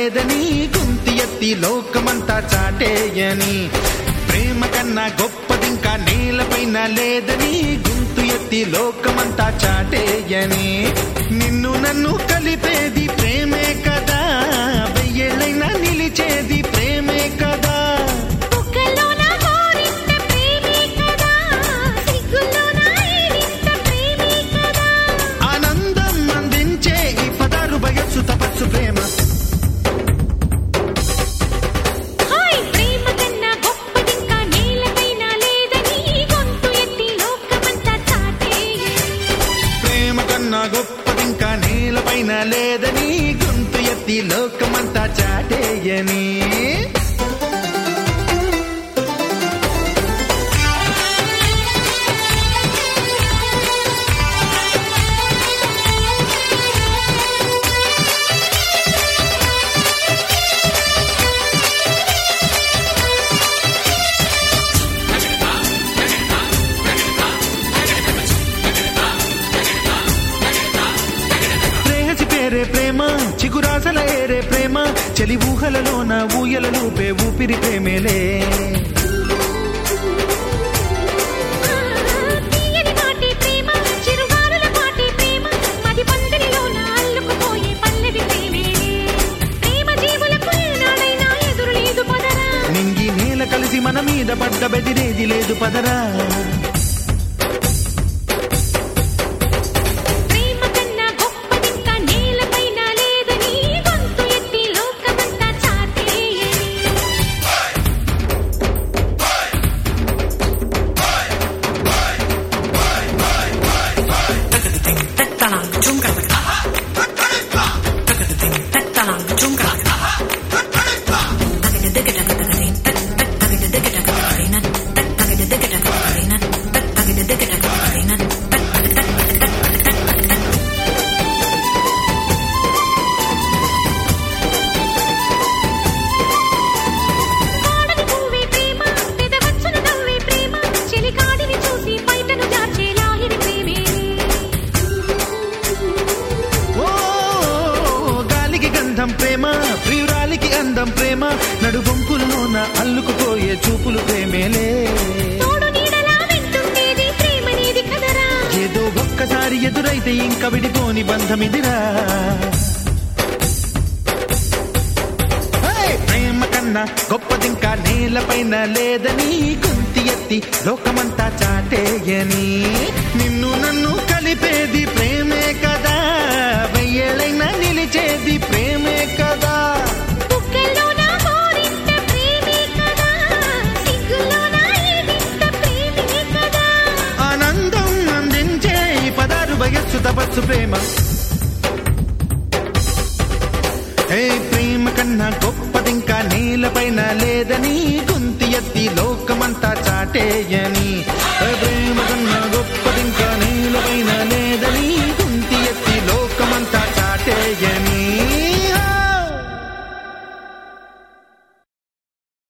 లేదని గుంతి ఎత్తి లోకమంతా చాటేయని ప్రేమ కన్నా గొప్పదింకా నేలపైన లేదని గుంతు ఎత్తి లోకమంతా చాటేయని నిన్ను నన్ను కలిపేది ప్రేమే కదా వెయ్యేళ్ళైనా నిలిచేది ప్రేమే కదా బుగ్గల్లోన గోరింట ప్రేమే కదా సిగ్గుల్లోన ఏడింత ప్రేమే కదా ఆనందం అందించే ఈ పదారు వయస్సు తపస్సు ప్రేమ హాయ్ ప్రేమ కన్నా గొప్పదింకా నేలపైన లేదని గొంతు ఎత్తి లోకమంతా చాటేయని ప్రేమ కన్నా గొప్పదింకా నేలపైన లేదని గొంతు ఎత్తి లోకమంతా చాటేయని ప్రేయసి పేరే ప్రేమ చిగురాసల ఏరే ప్రేమ చలి ఊహలలోన ఊయలలు పే ఊపిరి ప్రేమేలే తీయని మాటే ప్రేమ చిరుగాలుల మాటే ప్రేమ మది పందిరిలోన అల్లుకుపోయే పల్లెవి ప్రేమే ప్రేమ జీవులకు ఏనాడైనా ఎదురు లేదు పదరా నింగి నేల కలిసి మన మీద పడ్డ బెదిరేది లేదు పదరా ప్రేమ కన్నా గొప్పదింకా నేలపైన లేదని గొంతు ఎత్తి లోకమంతా చాటేయని వాడని పువ్వే ప్రేమ పెదవచ్చున నవ్వే ప్రేమ చెలికాడిని చూసి బయటను జార్చే లాహిరి ప్రేమే ఓ గాలికి గంధం ప్రేమ ప్రియురాలికి అందం ప్రేమ నడు బొంపుల్లోన అల్లుకుపోయే చూపులు ప్రేమేలే తోడు నీడలా వింటుండేది ప్రేమనేది కదరా ఏదో ఒక్కసారి ఎదురైతే ఇంక విడిపోని బంధమిదిరా హే! ప్రేమ కన్నా గొప్పదింకా నేలపైన లేదని గుంతి ఎత్తి లోకమంతా చాటేయని నిన్ను నన్ను కలిపేది ప్రేమే కదా వెయ్యేళ్ళైనా నిలిచేది ప్రేమే కదా బుగ్గల్లోన గోరింట ప్రేమే కదా సిగ్గుల్లోన ఏడింత ప్రేమే కదా ఆనందం అందించే ఈ పదారు వయస్సు తపస్సు ప్రేమ ఏ ప్రేమ కన్నా గొప్పదింకా నేలపైన లేదని గుంతి ఎత్తి లోకమంతా చాటేయని ఏ ప్రేమ కన్నా గొప్పదింకా నేలపైన లేదని